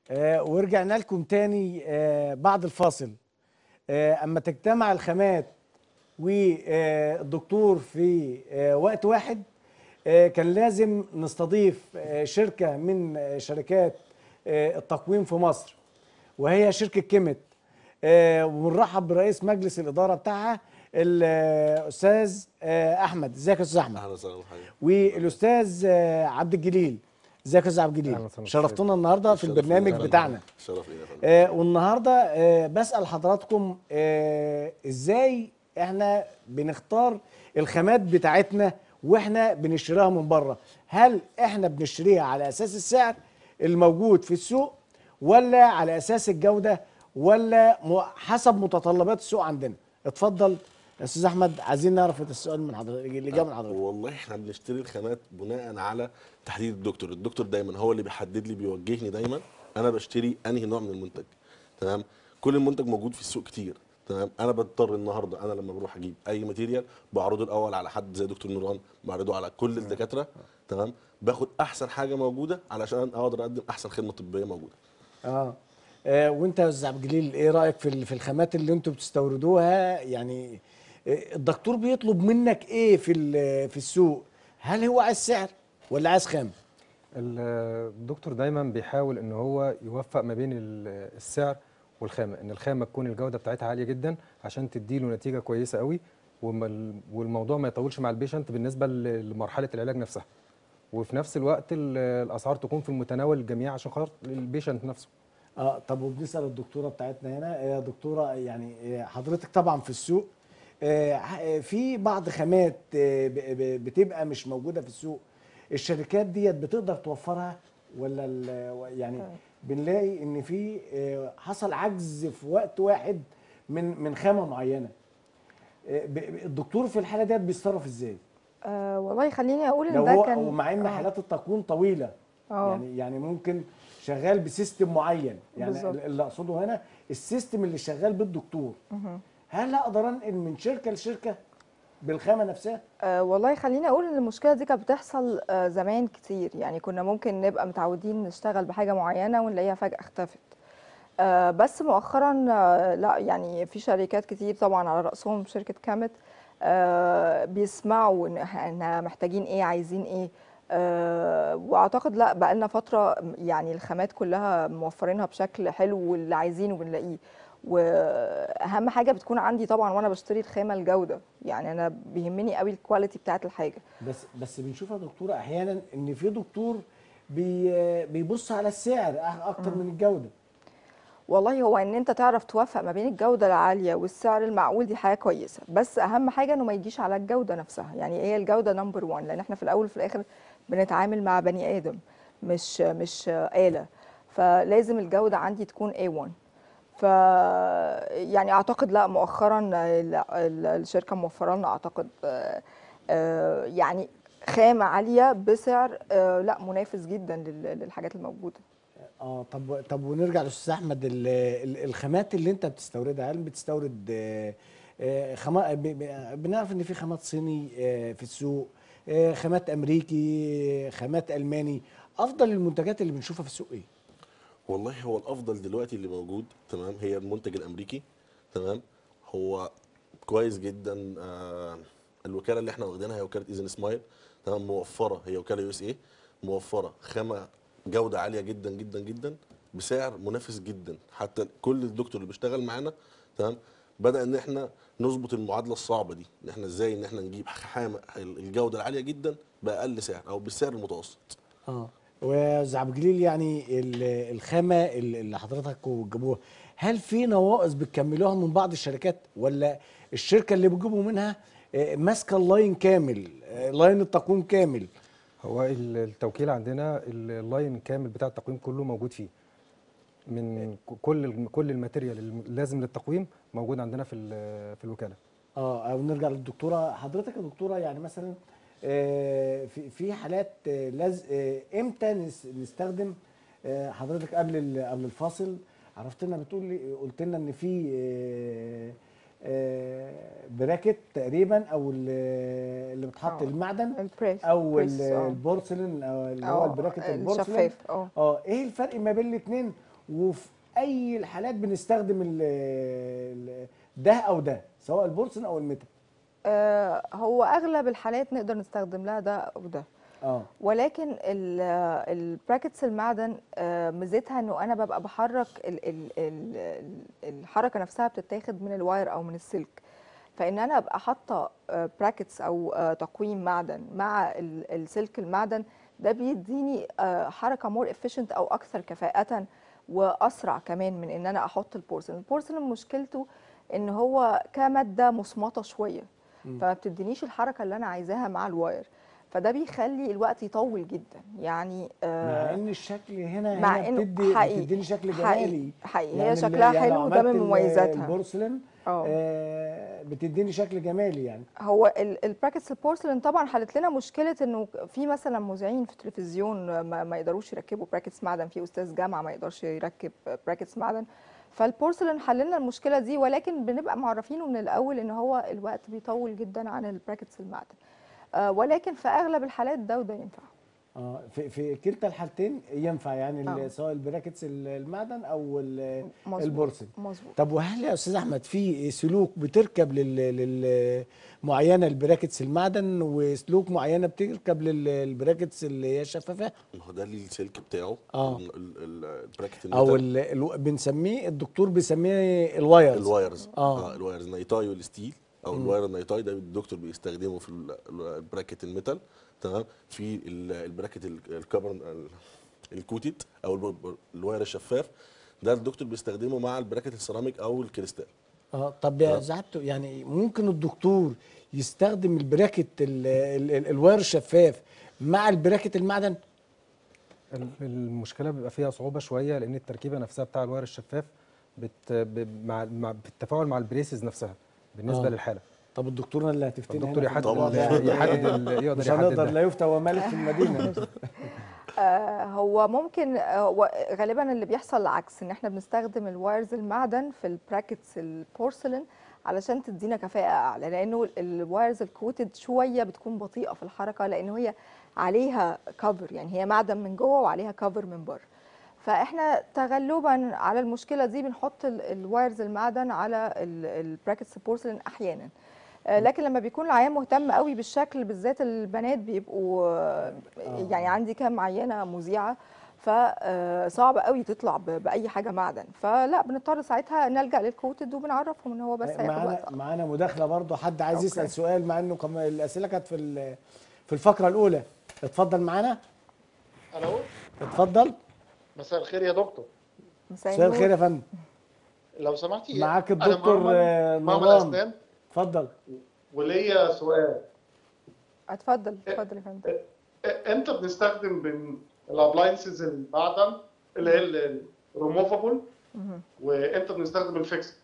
آه، ورجعنا لكم تاني آه، بعد الفاصل آه، اما تجتمع الخامات والدكتور في آه، وقت واحد آه، كان لازم نستضيف آه، شركه من آه، شركات آه، التقويم في مصر وهي شركه كيمت آه، ونرحب برئيس مجلس الاداره بتاعها الاستاذ آه، احمد ازيك يا استاذ احمد اهلا وسهلا بحضرتك والاستاذ آه، عبد الجليل ازيك يا استاذ عبد الجليل أهلا وسهلا. شرفتونا النهارده في الشرف البرنامج لينا. بتاعنا شرف لينا يا فندم آه والنهارده آه بسال حضراتكم آه ازاي احنا بنختار الخامات بتاعتنا واحنا بنشتريها من بره هل احنا بنشتريها على اساس السعر الموجود في السوق ولا على اساس الجوده ولا م- حسب متطلبات السوق عندنا اتفضل يا استاذ احمد عايزين نعرف السؤال من حضرتك اللي جاي من حضرتك والله احنا بنشتري الخامات بناء على تحديد الدكتور الدكتور دايما هو اللي بيحدد لي بيوجهني دايما انا بشتري انهي نوع من المنتج تمام كل المنتج موجود في السوق كتير تمام انا بضطر النهارده انا لما بروح اجيب اي ماتيريال بعرضه الاول على حد زي دكتور نوران بعرضه على كل الدكاتره تمام باخد احسن حاجه موجوده علشان اقدر اقدم احسن خدمه طبيه موجوده اه, آه وانت يا استاذ عبد الجليل ايه رايك في ال- في الخامات اللي انتوا بتستوردوها يعني آه، الدكتور بيطلب منك ايه في ال- في السوق هل هو عايز سعر ولا عايز خام ال- الدكتور دايما بيحاول ان هو يوفق ما بين ال- السعر والخامه ان الخامه تكون الجوده بتاعتها عاليه جدا عشان تديله نتيجه كويسه قوي وما ال- والموضوع ما يطولش مع البيشنت بالنسبه ل- لمرحله العلاج نفسها وفي نفس الوقت ال- الاسعار تكون في متناول الجميع عشان خاطر البيشنت نفسه اه طب وبنسال الدكتوره بتاعتنا هنا يا دكتوره يعني آه، حضرتك طبعا في السوق آه، ح- آه، في بعض خامات آه، ب- ب- بتبقى مش موجوده في السوق الشركات ديت بتقدر توفرها ولا ال- يعني بنلاقي ان في آه، حصل عجز في وقت واحد من من خامه معينه آه، ب- ب- الدكتور في الحاله ديت بيتصرف ازاي أه والله خليني اقول ان لو ده هو كان ومع ان آه. حالات التقويم طويله آه. يعني يعني ممكن شغال بسيستم معين يعني بالظبط. اللي اقصده هنا السيستم اللي شغال بالدكتور هل اقدر انقل من شركه لشركه بالخامه نفسها أه والله خليني اقول ان المشكله دي كانت بتحصل أه زمان كتير يعني كنا ممكن نبقى متعودين نشتغل بحاجه معينه ونلاقيها فجاه اختفت أه بس مؤخرا أه لا يعني في شركات كتير طبعا على راسهم شركه كامت أه بيسمعوا ان احنا محتاجين ايه عايزين ايه أه واعتقد لا بقى لنا فتره يعني الخامات كلها موفرينها بشكل حلو واللي عايزينه بنلاقيه واهم حاجه بتكون عندي طبعا وانا بشتري الخامه الجوده يعني انا بيهمني قوي الكواليتي بتاعت الحاجه بس بس بنشوف يا دكتوره احيانا ان في دكتور بي بيبص على السعر أح- اكتر من الجوده والله هو ان انت تعرف توفق ما بين الجوده العاليه والسعر المعقول دي حاجه كويسه بس اهم حاجه انه ما يجيش على الجوده نفسها يعني هي الجوده نمبر 1 لان احنا في الاول وفي الاخر بنتعامل مع بني ادم مش مش آلة فلازم الجوده عندي تكون A1 ف يعني اعتقد لا مؤخرا ال- ال- الشركه موفره لنا اعتقد آه، آه، يعني خامه عاليه بسعر آه، لا منافس جدا لل- للحاجات الموجوده اه طب طب ونرجع لاستاذ احمد ال- ال- الخامات اللي انت بتستوردها هل بتستورد آه، آه، خامات ب- ب- بنعرف ان في خامات صيني آه، في السوق آه، خامات امريكي خامات الماني افضل المنتجات اللي بنشوفها في السوق ايه والله هو الافضل دلوقتي اللي موجود تمام هي المنتج الامريكي تمام هو كويس جدا آه الوكاله اللي احنا واخدينها هي وكاله ايزن سمايل تمام موفره هي وكاله يو اس اي موفره خامه جوده عاليه جدا جدا جدا بسعر منافس جدا حتى كل الدكتور اللي بيشتغل معانا تمام بدا ان احنا نظبط المعادله الصعبه دي ان احنا ازاي ان احنا نجيب خامه الجوده العاليه جدا باقل سعر او بالسعر المتوسط اه ويا عبد الجليل يعني ال- الخامه اللي اللي حضرتك جابوها هل في نواقص بتكملوها من بعض الشركات ولا الشركه اللي بتجيبوا منها آه، ماسكه اللاين كامل آه، لاين التقويم كامل هو ال- التوكيل عندنا ال- اللاين كامل بتاع التقويم كله موجود فيه من ك- كل الم- كل الماتيريال اللازم للتقويم موجود عندنا في ال- في الوكاله اه او نرجع للدكتوره حضرتك يا دكتوره يعني مثلا آه، في في حالات آه، لاز آه، امتى نس- نستخدم آه، حضرتك قبل ال- قبل الفاصل عرفت لنا بتقول لي قلت لنا ان في آه، آه، براكت تقريبا او ال- اللي بتحط آه. المعدن البريس او بريس، ال- آه. البورسلين او اللي هو آه، البراكت البورسلين الشفاف اه اه ايه الفرق ما بين الاثنين وفي اي الحالات بنستخدم ال- ال- ده او ده سواء البورسن او الميتال آه، هو اغلب الحالات نقدر نستخدم لها ده او ده اه ولكن البراكتس المعدن آه، ميزتها انه انا ببقى بحرك ال ال ال ال- الحركه نفسها بتتاخد من الواير او من السلك فان انا ابقى حاطه براكتس او آه، تقويم معدن مع ال- السلك المعدن ده بيديني آه، حركه مور افيشنت او اكثر كفاءه واسرع كمان من ان انا احط البورسلين البورسلين مشكلته ان هو كماده مصمطه شويه فما بتدينيش الحركه اللي انا عايزاها مع الواير فده بيخلي الوقت يطول جدا يعني آه، مع ان الشكل هنا مع هنا إنه بتدي حقيقي- بتديني شكل حقيقي- جمالي حقيقي. هي يعني ال- شكلها يعني لو حلو وده من عملت ال- مميزاتها. البورسلين اه آه بتديني شكل جمالي يعني هو البراكتس البورسلين طبعا حلت لنا مشكله انه في مثلا مذيعين في التلفزيون ما, ما يقدروش يركبوا براكتس معدن في استاذ جامعه ما يقدرش يركب براكتس معدن فالبورسلين حل لنا المشكله دي ولكن بنبقى معرفينه من الاول ان هو الوقت بيطول جدا عن البراكتس المعدن آه ولكن في اغلب الحالات ده وده ينفع اه في في كلتا الحالتين ينفع يعني ال- آه. سواء البراكتس ال- المعدن او ال- مظبوط. البورسلين مظبوط طب وهل يا استاذ احمد في سلوك بتركب لل لل معينه البراكتس المعدن وسلوك معينه بتركب للبراكتس اللي هي شفافه ما هو ده ليه السلك بتاعه آه. ال- ال- البراكت او الميتال ال ال بنسميه الدكتور بيسميه الوايرز الوايرز آه. اه الوايرز نايتاي والستيل او الواير النايتاي ده الدكتور بيستخدمه في ال- ال- البراكت الميتال تمام في ال- البراكت ال- الكبر ال- الكوتد او الب- الواير الشفاف ده الدكتور بيستخدمه مع البراكت السيراميك او الكريستال اه طب يا آه. زعبتو يعني ممكن الدكتور يستخدم البراكت ال ال ال الواير الشفاف مع البراكت المعدن ال- المشكله بيبقى فيها صعوبه شويه لان التركيبه نفسها بتاع الواير الشفاف بت ب- مع مع بالتفاعل مع البريسز نفسها بالنسبه آه. للحاله الدكتور الدكتور اللي هتفتني الدكتور هنا في يحدد الموضوع طبعاً. ده. يحدد ال- يقدر مش يحدد هنقدر ده. لا يفتى ومالك في المدينه آه، هو ممكن آه، و- غالبا اللي بيحصل العكس ان احنا بنستخدم الوايرز المعدن في البراكتس البورسلين علشان تدينا كفاءة اعلى لانه الوايرز الكوتد شوية بتكون بطيئة في الحركة لانه هي عليها كفر يعني هي معدن من جوه وعليها كفر من بره فاحنا تغلبا على المشكلة دي بنحط ال- الوايرز المعدن على البراكتس البورسلين احيانا آه، لكن لما بيكون العيان مهتم قوي بالشكل بالذات البنات بيبقوا آه، يعني عندي كام عينه مذيعه فصعب قوي تطلع ب- باي حاجه معدن فلا بنضطر ساعتها نلجا للكوتد وبنعرفهم ان هو بس هياخد معانا وقت معانا مداخله برضو حد عايز أوكي. يسال سؤال مع انه كم الاسئله كانت في ال- في الفقره الاولى اتفضل معانا الو اتفضل مساء الخير يا دكتور مساء مساء الخير النور. يا فندم لو سمحتي معاك أنا الدكتور معمل- آه، معمل نظام اسنان اتفضل وليا سؤال اتفضل اتفضل يا فندم إ- امتى بنستخدم من الابلاينسز المعدن اللي هي الريموفابل وامتى بنستخدم الفيكس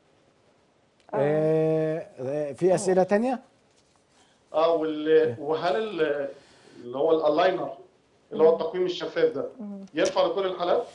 آه، آه، في اسئله تانية اه وال- وهل ال- اللي هو الالاينر اللي هو التقويم الشفاف ده ينفع لكل الحالات؟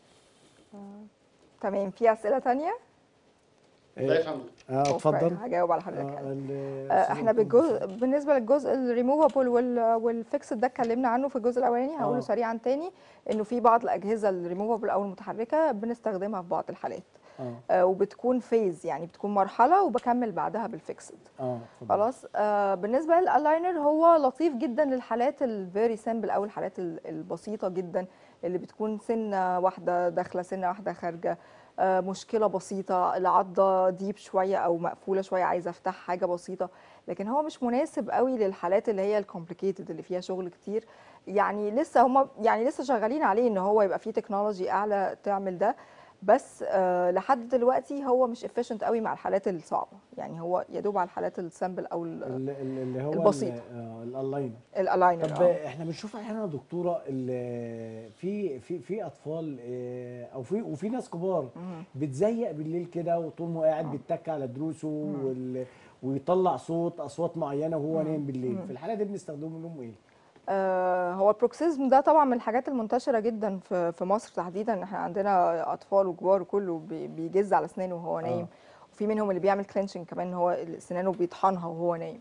تمام في اسئله تانية لا يا فندم اه اتفضل هجاوب على حضرتك آه، حالا. ال- آه، احنا بالجزء بالنسبه للجزء الريموفابل والفيكسد ده اتكلمنا عنه في الجزء الاولاني هقوله آه. سريعا تاني انه في بعض الاجهزه الريموفابل او المتحركه بنستخدمها في بعض الحالات اه آه، وبتكون فيز يعني بتكون مرحله وبكمل بعدها بالفيكسد اه اتفضل. خلاص آه بالنسبه للالاينر هو لطيف جدا للحالات الفيري سامبل او الحالات ال- البسيطه جدا اللي بتكون سنه واحده داخله سنه واحده خارجه آه مشكله بسيطه العضه ديب شويه او مقفوله شويه عايزه افتح حاجه بسيطه لكن هو مش مناسب قوي للحالات اللي هي الكومبليكيتد اللي فيها شغل كتير يعني لسه هم يعني لسه شغالين عليه ان هو يبقى فيه تكنولوجي اعلى تعمل ده بس آه لحد دلوقتي هو مش efficient قوي مع الحالات الصعبه يعني هو يا دوب على الحالات السامبل او ال- ال- ال- اللي هو البسيط. ال- آه، الالاينر الالاينر طب آه. احنا بنشوف احيانا يا دكتوره ال- في في في اطفال آه، او في وفي ناس كبار بتزيق بالليل كده وطول ما هو قاعد بيتك على دروسه وال- ويطلع صوت اصوات معينه وهو نايم بالليل في الحاله دي بنستخدمه لهم ايه؟ آه هو البروكسيزم ده طبعا من الحاجات المنتشره جدا في في مصر تحديدا احنا عندنا اطفال وكبار وكله بي- بيجز على اسنانه وهو نايم وفي منهم اللي بيعمل كلينشنج كمان ان هو سنانه بيطحنها وهو نايم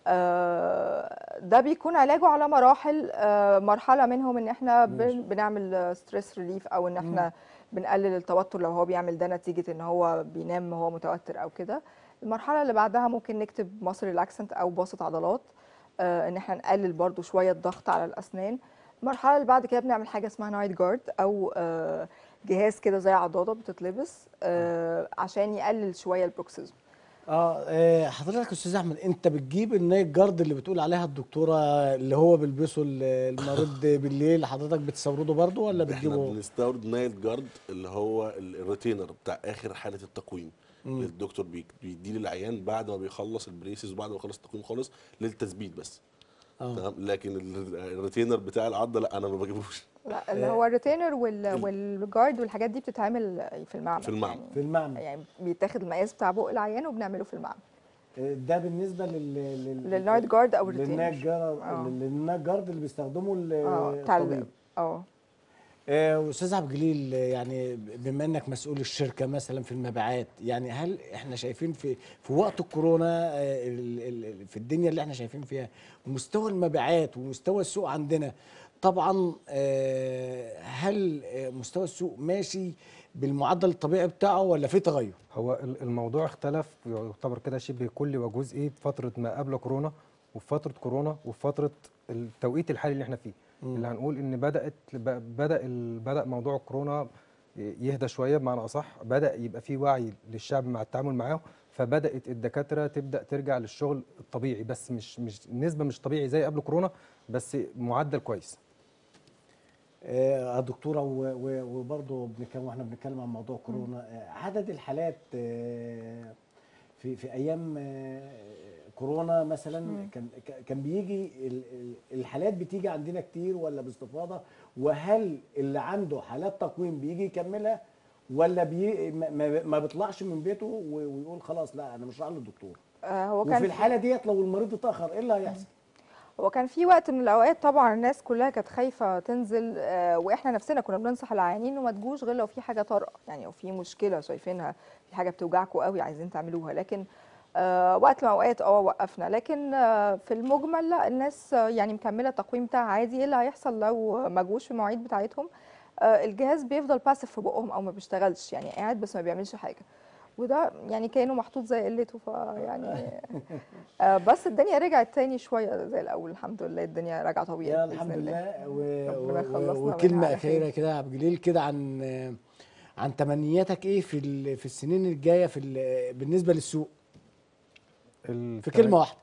آه، ده بيكون علاجه على مراحل آه، مرحله منهم ان احنا بن- بنعمل ستريس ريليف او ان احنا بنقلل التوتر لو هو بيعمل ده نتيجه ان هو بينام وهو متوتر او كده المرحله اللي بعدها ممكن نكتب مصر ريلاكسنت او باسط عضلات آه، ان احنا نقلل برضو شويه الضغط على الاسنان المرحله اللي بعد كده بنعمل حاجه اسمها نايت جارد او آه، جهاز كده زي عضاده بتتلبس آه، عشان يقلل شويه البروكسيزم اه آه، حضرتك يا استاذ احمد انت بتجيب النايت جارد اللي بتقول عليها الدكتوره اللي هو بيلبسه ال- المريض بالليل حضرتك بتستورده برضه ولا احنا بتجيبه بنستورد نايت جارد اللي هو ال- الريتينر بتاع اخر حاله التقويم اللي الدكتور بي- بيديه للعيان بعد ما بيخلص البريسز وبعد ما يخلص التقويم خالص للتثبيت بس اه تمام لكن ال- الريتينر بتاع العضه لا انا ما بجيبوش لا اللي هو الريتينر وال والجارد والحاجات دي بتتعمل في المعمل في المعمل. في المعمل يعني بيتاخد المقاس بتاع بق العيان وبنعمله في المعمل آه، ده بالنسبه لل لل- للنايت جارد او للنايت الريتينر جارد آه. للنايت جارد اللي بيستخدمه ال- اه بتاع ال- الطبيب اه آه، استاذ عبد الجليل آه، يعني بما انك مسؤول الشركه مثلا في المبيعات يعني هل احنا شايفين في في وقت الكورونا آه، ال- ال- ال- في الدنيا اللي احنا شايفين فيها مستوى المبيعات ومستوى السوق عندنا طبعا آه، هل آه، مستوى السوق ماشي بالمعدل الطبيعي بتاعه ولا في تغير؟ هو ال- الموضوع اختلف يعتبر كده شبه كلي وجزئي في فتره ما قبل كورونا وفي فتره كورونا وفي فتره التوقيت الحالي اللي احنا فيه اللي هنقول ان بدات ب- بدا ال- بدا موضوع الكورونا يهدى شويه بمعنى اصح بدا يبقى في وعي للشعب مع التعامل معاه فبدات الدكاتره تبدا ترجع للشغل الطبيعي بس مش مش النسبه مش طبيعي زي قبل كورونا بس معدل كويس آه، يا دكتوره و- و- وبرضه بنتكلم واحنا بنتكلم عن موضوع كورونا آه، عدد الحالات آه، في في ايام آه، كورونا مثلا كان ك- كان بيجي ال- ال- الحالات بتيجي عندنا كتير ولا باستفاضه وهل اللي عنده حالات تقويم بيجي يكملها ولا بي ما- ما ما بيطلعش من بيته و- ويقول خلاص لا انا مش رايح للدكتور آه، هو وفي كان الحاله ديت لو المريض اتاخر ايه اللي هيحصل؟ هو كان في وقت من الاوقات طبعا الناس كلها كانت خايفه تنزل آه، واحنا نفسنا كنا بننصح العيانين انه ما تجوش غير لو في حاجه طارئه يعني لو في مشكله شايفينها في حاجه بتوجعكم قوي عايزين تعملوها لكن آه، وقت من الاوقات اه وقفنا لكن آه، في المجمل لا الناس آه، يعني مكمله التقويم بتاعها عادي ايه اللي هيحصل لو ما جوش في المواعيد بتاعتهم آه، الجهاز بيفضل باسف في بقهم او ما بيشتغلش يعني قاعد بس ما بيعملش حاجه وده يعني كانه محطوط زي قلته فيعني آه، بس الدنيا رجعت تاني شويه زي الاول الحمد لله الدنيا راجعه طبيعي يا بإذن الحمد الله. لله و... ربنا و... يخلصنا منها وكلمه على اخيره خير. كده يا عبد الجليل كده عن عن تمنياتك ايه في ال... في السنين الجايه في ال... بالنسبه للسوق في كلمه واحده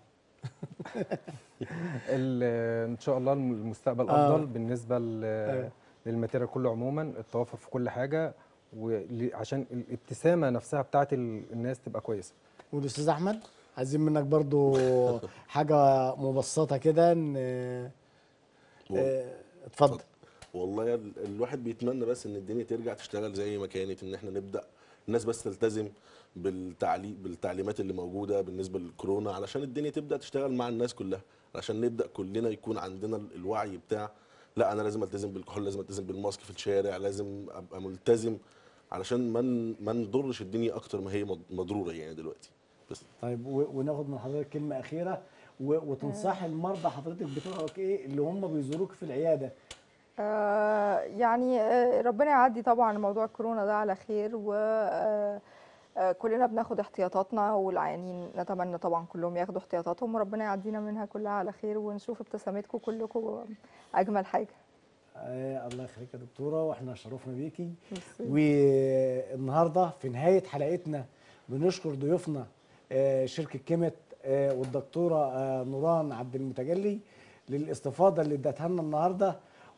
ال- ان شاء الله الم- المستقبل آه. افضل بالنسبه ل- أيوة. للماتيريال كله عموما التوافق في كل حاجه وعشان الابتسامه نفسها بتاعت ال- الناس تبقى كويسه والاستاذ احمد عايزين منك برضو حاجه مبسطه كده ان آه، اتفضل والله ال- الواحد بيتمنى بس ان الدنيا ترجع تشتغل زي ما كانت ان احنا نبدا الناس بس تلتزم بالتعليم بالتعليمات اللي موجوده بالنسبه للكورونا علشان الدنيا تبدا تشتغل مع الناس كلها علشان نبدا كلنا يكون عندنا ال- الوعي بتاع لا انا لازم التزم بالكحول لازم التزم بالماسك في الشارع لازم ابقى ملتزم علشان ما ن- ما نضرش الدنيا اكتر ما هي مض- مضروره يعني دلوقتي بس طيب و... وناخد من حضرتك كلمه اخيره و... وتنصحي المرضى حضرتك بتوعك ايه اللي هم بيزوروك في العياده آه، يعني آه، ربنا يعدي طبعا موضوع الكورونا ده على خير و آه، آه، كلنا بناخد احتياطاتنا والعيانين نتمنى طبعا كلهم ياخدوا احتياطاتهم وربنا يعدينا منها كلها على خير ونشوف ابتسامتكم كلكم اجمل حاجه آه الله يخليك يا دكتوره واحنا شرفنا بيكي ميرسي. والنهارده في نهايه حلقتنا بنشكر ضيوفنا آه شركه كيمت آه والدكتوره آه نوران عبد المتجلي للاستفاضه اللي ادتها لنا النهارده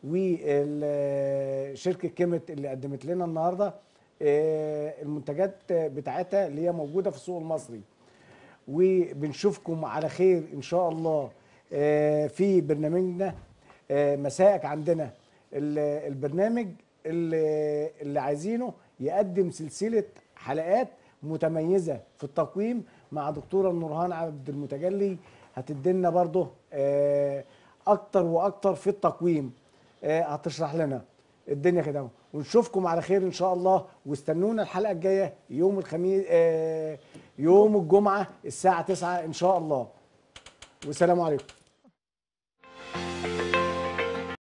وشركه كيمت اللي قدمت لنا النهارده آه المنتجات بتاعتها اللي هي موجوده في السوق المصري وبنشوفكم على خير ان شاء الله آه، في برنامجنا آه، مساءك عندنا ال- البرنامج اللي, اللي عايزينه يقدم سلسله حلقات متميزه في التقويم مع دكتوره نورهان عبد المتجلي هتدينا برضه آه، اكتر واكتر في التقويم آه، هتشرح لنا الدنيا كده ونشوفكم على خير ان شاء الله واستنونا الحلقه الجايه يوم الخميس آه، يوم الجمعه الساعه 9 ان شاء الله والسلام عليكم